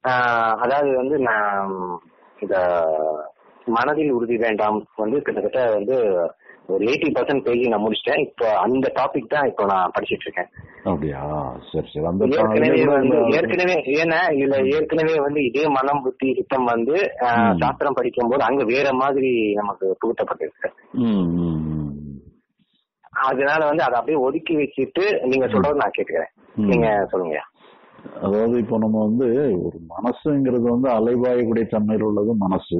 ஆஹ் அதாவது வந்து நான் இந்த மனதில் உறுதி வேண்டாம் வந்து கிட்டத்தட்ட வந்து ஒரு எயிட்டி பர்சன்ட் பேஜ் நான் முடிச்சிட்டேன் இப்போ அந்த டாபிக் தான் இப்போ நான் படிச்சிட்டு இருக்கேன் அப்படியா சரி சரி அந்த ஏற்கனவே இதுல வந்து இல்ல- ஏற்கனவே ஏன்னா இதுல ஏற்கனவே வந்து இதே மனம் புத்தி சித்தம் வந்து ஆஹ், ம். சாஸ்திரம் படிக்கும் போது அங்க வேற மாதிரி நமக்கு புகுத்தப்பட்டிருக்கு ம், ம், ம். அதனால வந்து அதை அப்படியே ஒதுக்கி வச்சுட்டு நீங்க சொல்றது நான் கேட்டுக்கிறேன் ம். நீங்க சொல்லுங்க அதாவது இப்போ நம்ம வந்து ஒரு மனசுங்கிறது வந்து அலைபாயக்கூடிய தன்மையில் உள்ளது மனசு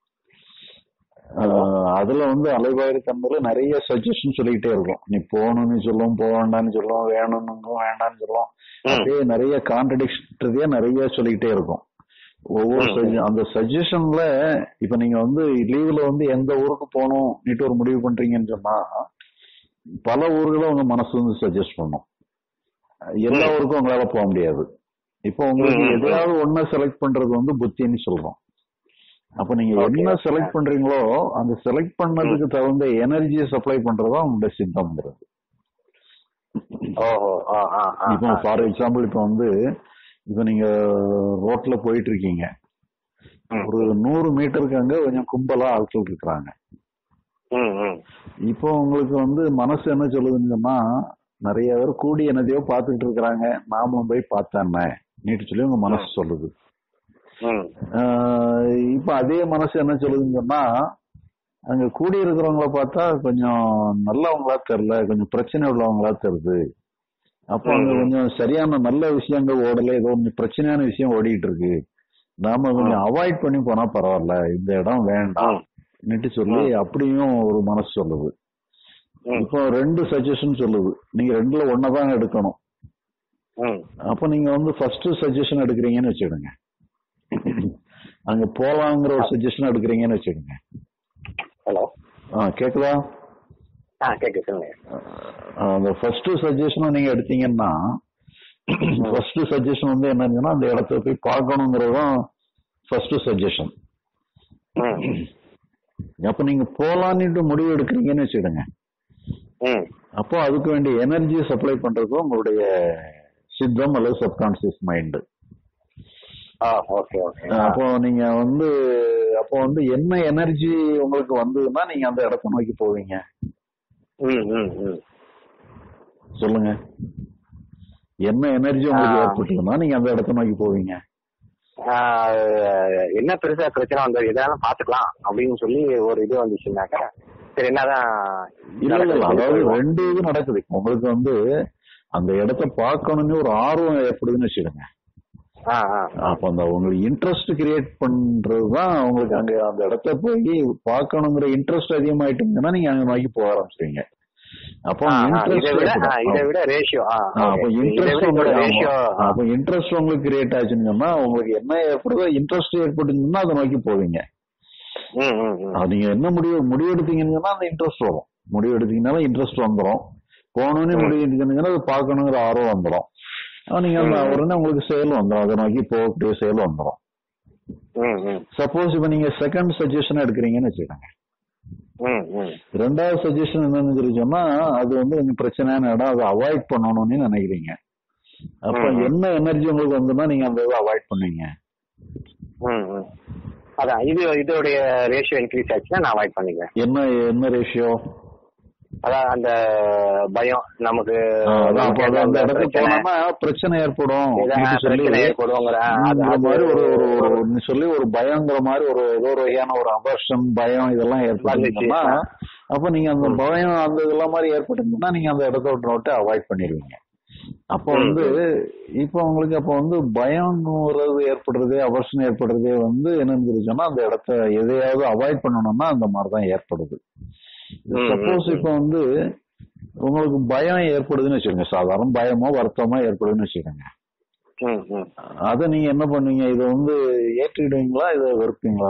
ஆஹ் அதுல வந்து அலைபாயுற தன்மையில நிறைய சஜஷன் சொல்லிக்கிட்டே இருக்கும் நீ போகணும்னு சொல்லும் போக வேண்டாம்னு சொல்லும் வேணும்னு வேண்டாம்னு சொல்லும் ம். அப்படியே நிறைய கான்ட்ரடிக்டரியா நிறைய சொல்லிக்கிட்டே இருக்கும் ஒவ்வொரு ம். sugge- அந்த சஜஷன்ல இப்ப நீங்க வந்து லீவ்ல வந்து எந்த ஊருக்கு போகணும் நீட்டு ஒரு முடிவு பண்றீங்கன்னு சொன்னா பல ஊர்களை உங்க மனசு வந்து சஜஸ்ட் பண்ணும் எல்லா ம். ஊருக்கும் உங்களால போக முடியாது இப்போ உங்களுக்கு ம், ம், ம். எதையாவது ஒன்ன செலக்ட் பண்றது வந்து புத்தின்னு சொல்றோம் அப்ப நீங்க Okay, என்ன okay. செலக்ட் பண்றீங்களோ அந்த செலக்ட் பண்ணதுக்கு தகுந்த எனர்ஜியை சப்ளை பண்றதா உங்களுடைய சித்தம்ங்கிறது ஓஹோ ஆ ஆ ஆ இப்போ ஆ. ஃபார் எக்ஸாம்பிள் இப்போ வந்து இப்போ நீங்க ரோட்ல போயிட்டு இருக்கீங்க ம். ஒரு நூறு மீட்டருக்கு அங்க கொஞ்சம் கும்பலா ஆட்கள் இருக்கிறாங்க ம் ம் இப்போ உங்களுக்கு வந்து மனசு என்ன சொல்லுதுன்னு சொன்னா நிறைய பேர் கூடி என்னதையோ பார்த்துக்கிட்டு இருக்கிறாங்க நாமளும் போய் பார்த்தானே நீட்டு சொல்லி உங்க மனசு சொல்லுது ம் ஆஹ் இப்ப அதே மனசு என்ன சொல்லுதுன்னு சொன்னா அங்க கூடி இருக்கிறவங்கள பார்த்தா கொஞ்சம் நல்லவங்களா தெரியல கொஞ்சம் பிரச்சனை உள்ளவங்களா தெரியுது அப்போ அங்க ம். கொஞ்சம் சரியான நல்ல விஷயங்கள் ஓடல ஏதோ கொஞ்சம் பிரச்சனையான விஷயம் ஓடிட்டு இருக்கு நாம கொஞ்சம் அவாய்ட் பண்ணி போனா பரவாயில்ல இந்த இடம் வேண்டாம் ம் சொல்லி ம். அப்படியும் ஒரு மனசு சொல்லுது ம் இப்போ ரெண்டு சஜஷன் சொல்லுது நீங்க ரெண்டுல ஒன்னதான் எடுக்கணும் ம் அப்ப நீங்க வந்து ஃபர்ஸ்ட் சஜஷன் எடுக்கிறீங்கன்னு வச்சுடுங்க அங்க போலாங்கிற ஒரு சஜஷன் எடுக்கிறீங்கன்னு வச்சுடுங்க ஹலோ ஆ கேக்குதா ஆ கேட்கு சொல்லுங்க அஹ் அந்த ஃபர்ஸ்ட் சஜஷனும் நீங்க எடுத்தீங்கன்னா ஃபர்ஸ்ட் சஜஷன் வந்து என்னன்னா அந்த இடத்த போய் பார்க்கணுங்கிறதும் ஃபர்ஸ்ட் சஜஷன் ம் அப்ப நீங்க போலான்னுட்டு முடிவு எடுக்கிறீங்கன்னு வச்சுடுங்க ம் அப்போ அதுக்கு வேண்டிய எனர்ஜியை சப்ளை பண்றது உங்களுடைய சித்தம் அல்லது சப்கான்சியஸ் மைண்ட் ஆ ஓகே ஓகே அப்போ நீங்க வந்து அப்போ வந்து என்ன எனர்ஜி உங்களுக்கு வந்ததுன்னா நீங்க அந்த இடத்த நோக்கி போவீங்க ம் ம் ம் சொல்லுங்க என்ன எனர்ஜி உங்களுக்கு ஆ. ஏற்பட்டதுன்னா நீங்க அந்த இடத்த நோக்கி போவீங்க ஆஹ் என்ன பெருசா பிரச்சனை வந்தது எதாலும் பாத்துக்கலாம் அப்படின்னு சொல்லி ஒரு இது வந்துச்சுன்னாக்கா சரி என்னதான் இல்ல இல்ல இல்ல. அதாவது போயிடுவோம். ரெண்டு இது நடக்குது இப்ப உங்களுக்கு வந்து அந்த இடத்த பார்க்கணும்னு ஒரு ஆர்வம் ஏற்படுதுன்னு வச்சுடுங்க ஆ, ஆ, ஆ. அப்ப அந்த உங்களுக்கு இன்ட்ரெஸ்ட் கிரியேட் பண்றதுதான் உங்களுக்கு அங்க அந்த இடத்த போய் பார்க்கணுங்கிற இன்ட்ரெஸ்ட் அதிகமாயிட்டுங்கன்னா நீங்க அங்க நோக்கி போக ஆரம்பிச்சிட்டீங்க அப்போ ஆ, ஆ, இதை இன்ட்ரெஸ்ட் விட ஆ, இதை விட ரேஷியோ அப்ப இதை இன்ட்ரெஸ்ட் விட உங்களுக்கு ரேஷியோ ஆமா. அப்ப இன்ட்ரெஸ்ட் உங்களுக்கு கிரியேட் ஆச்சுன்னு சொன்னா உங்களுக்கு என்ன ஏற்படுதோ இன்ட்ரெஸ்ட் ஏற்பட்டுச்சுன்னா அதை நோக்கி போவீங்க ம் ம் ம் அது நீங்க என்ன முடிவு முடிவு எடுத்தீங்கன்னு சொன்னா அந்த இன்ட்ரெஸ்ட் வரும் முடிவு எடுத்தீங்கன்னாலும் இன்ட்ரெஸ்ட் வந்துடும் போகணும்னு ம். முடிவு எடுத்தீங்கன்னா அது பார்க்கணுங்கிற ஆர்வம் வந்துடும் நீங்க அந்த ம். உடனே உங்களுக்கு செயல் வந்துடும் அதை நோக்கி போகக்கூடிய செயல் வந்துடும் ம் ம் சப்போஸ் இப்ப நீங்க செகண்ட் சஜஷன் எடுக்கிறீங்கன்னு வச்சுக்கோங்க ம் ம் ரெண்டாவது சஜஷன் என்னன்னு சொல்லி சொன்னா அது வந்து கொஞ்சம் பிரச்சனையான இடம் அதை அவாய்ட் பண்ணணும்னு நினைக்கிறீங்க அப்ப ம். என்ன எனர்ஜி உங்களுக்கு வந்துன்னா நீங்க அந்த இதை அவாய்ட் பண்ணுவீங்க ம் ம் அதான் இது இதோடைய ரேஷியோ இன்க்ரீஸ் ஆச்சுன்னா நான் அவாய்ட் பண்ணிக்கிறேன் என்ன என்ன ரேஷியோ அதான் அந்த பயம் நமக்கு அப்ப நமக்கு அது அந்த ஏதாவது இடத்துக்கு பிரச்சனை, போனோம்னா பிரச்சனை ஏற்படும் ஏதாவது அப்படின்னு சொல்லி பிரச்சனை ஏற்படுங்கிற அது ங்கிற அது மாதிரி ஒரு ஒரு ஒரு ஒண்ணு சொல்லி ஒரு பயங்கிற மாதிரி ஒரு ஏதோ ஒரு வகையான ஒரு அபர்ஷன் பயம் இதெல்லாம் ஏற்பட்டுச்சுன்னா வந்துச்சு. அப்ப நீங்க அந்த ம். பயம் அந்த இதெல்லாம் மாதிரி ஏற்பட்டுச்சுன்னா நீங்க அந்த இடத்த விட்டு நோட்டு அவாய்ட் பண்ணிடுவீங்க அப்போ ம். வந்து இப்போ உங்களுக்கு அப்போ வந்து பயம்ங்கிறது ஏற்படுறது அபர்ஷன் ஏற்படுறதே வந்து என்னன்னு சொல்லி சொன்னா அந்த இடத்த எதையாவது அவாய்ட் பண்ணணும்னா அந்த மாதிரி தான் ஏற்படுது ம், சப்போஸ் ம், இப்போ வந்து உங்களுக்கு பயம் ஏற்படுதுன்னு வச்சுக்கோங்க சாதாரண பயமோ வருத்தமோ ஏற்படுதுன்னு வச்சுக்கோங்க ம் ம் அதை நீங்க என்ன பண்ணுவீங்க இதை வந்து ஏற்றிடுவீங்களா இதை வெறுப்பீங்களா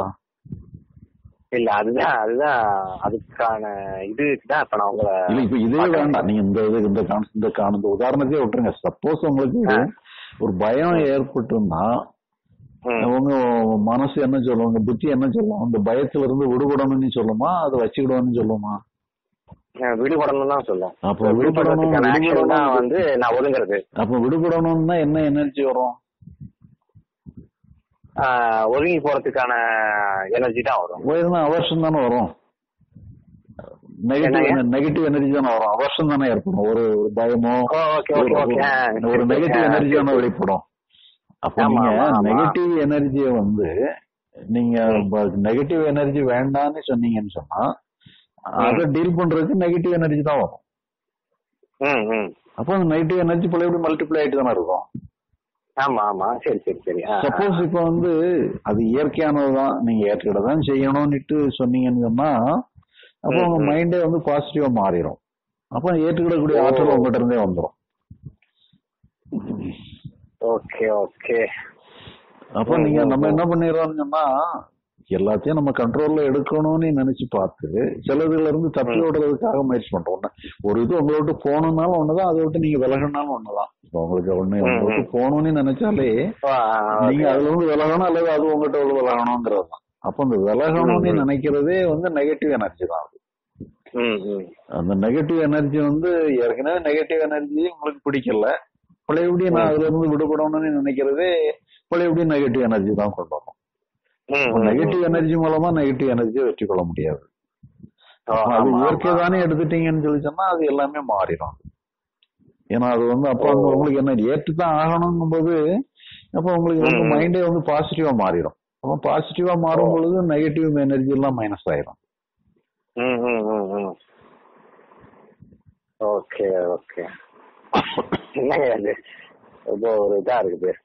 இல்ல அதுதான் அதுதான் அதுக்கான இதுக்கு தான் இப்ப நான் உங்களை இல்ல இப்ப இதே பார்க்கறேன். வேண்டாம் நீங்க இந்த இது இந்த கான் இந்த கான் இந்த உதாரணத்தையே விட்டுருங்க சப்போஸ் உங்களுக்கு ஆ. ஒரு பயம் ஏற்பட்டுன்னா ம். உங்க மனசு என்ன சொல்லும் உங்க புத்தி என்ன சொல்லும் அந்த பயத்துல இருந்து விடுபடணும்னு சொல்லுமா அதை வச்சுக்கிடணும்னு சொல்லுமா அஹ் விடுபடணும் தான் சொல்லும் அப்ப விடுபடணும் விடுபடுறதுக்கான ஆக்ஷன் தான் விடுபடணும் வந்து நான் ஒதுங்குறது அப்ப விடுபடணும்னா என்ன எனர்ஜி வரும் ஆஹ், ஒதுங்கி போறதுக்கான எனர்ஜி தான் வரும் போயிருந்தா அவர்ஷம் தானே வரும் நெகட்டிவ் என்னங்க? நெகட்டிவ் எனர்ஜி தானே வரும் அவர்ஷம் தானே ஏற்படும் ஒரு ஒரு பயமோ ஓ, okay, okay, okay. ஆ, ஒரு- ஒரு சரி, நெகட்டிவ் ஆ, எனர்ஜி சரி, தானே சரி. வெளிப்படும் அப்ப ஆமா, நீங்க ஆமா, ஆமா. நெகட்டிவ் எனர்ஜியை வந்து நீங்க ம். நெகட்டிவ் எனர்ஜி வேண்டாம்னு சொன்னீங்கன்னு சொன்னா அதை டீல் பண்றதுக்கு நெகட்டிவ் எனர்ஜி தான் வரும் ம், ம். அப்போ அந்த நெகட்டிவ் எனர்ஜி பழையபடி மல்டிப்ளை ஆயிட்டு தானே இருக்கும் ஆமா ஆமா சரி சரி சரி ஆ, ஆ. சப்போஸ் இப்போ வந்து அது இயற்கையானதுதான் நீங்க ஏற்றுக்கிட தான் செய்யணும்னுட்டு சொன்னீங்கன்னு சொன்னா அப்போ உங்க ம், ம். மைண்டே வந்து பாசிட்டிவா மாறிடும் அப்போ ஏற்றுக்கிடக்கூடிய ஆற்றல் ஓ. உங்ககிட்ட இருந்தே வந்துடும் ஓகே ஓகே அப்போ ம், நீங்க ம், நம்ம ம். என்ன பண்ணிடுறோம்னு சொன்னா எல்லாத்தையும் நம்ம கண்ட்ரோல்ல எடுக்கணும்னு நினைச்சு பார்த்து சிலதுல இருந்து தப்பி ம். ஓடுறதுக்காக முயற்சி பண்றோம் ஒண்ணு. ஒரு இது உங்களை விட்டு போகணும்னாலும் ஒண்ணுதான் அதை விட்டு நீங்க விலகணும்னாலும் ஒண்ணுதான் இப்போ உங்களுக்கு ஒண்ணு ம், உங்களை விட்டு ம். போகணும்னு நினைச்சாலே ஆ, ஆ, நீங்க okay. அதுல இருந்து விலகணும் அல்லது அது உங்ககிட்ட விட்டு விலகணுங்கிறது தான் அப்போ இந்த விலகணும்னு ம், ம். நினைக்கிறதே வந்து நெகட்டிவ் எனர்ஜி தான் அது ம், ம். அந்த நெகட்டிவ் எனர்ஜி வந்து ஏற்கனவே நெகட்டிவ் எனர்ஜி உங்களுக்கு பிடிக்கல பழையபடி நான் ம். அதுல இருந்து விடுபடணும்னு நினைக்கிறதே பழையபடி நெகட்டிவ் எனர்ஜி தான் கொண்டு வரும் ம், ம், நெகட்டிவ் ம். எனர்ஜி மூலமா நெகட்டிவ் எனர்ஜியை வெற்றி கொள்ள முடியாது ஓ, அப்ப அது ஆமா, இயற்கை ஆமா. தானே எடுத்துட்டீங்கன்னு சொல்லி சொன்னா அது எல்லாமே மாறிடும் ஏன்னா அது வந்து அப்ப வந்து ஓ. உங்களுக்கு என்ன ஏற்று தான் ஆகணுங்கும் போது அப்ப உங்களுக்கு வந்து ம், ம். மைண்டே வந்து பாசிட்டிவா மாறிடும் அப்ப பாசிட்டிவா மாறும் ஓ. பொழுது நெகட்டிவ் எனர்ஜி எல்லாம் மைனஸ் ஆயிரும் ம், ம், ம், ம். ஓகே ஓகே என்னங்க அது ரொம்ப ஒரு இதா இருக்குது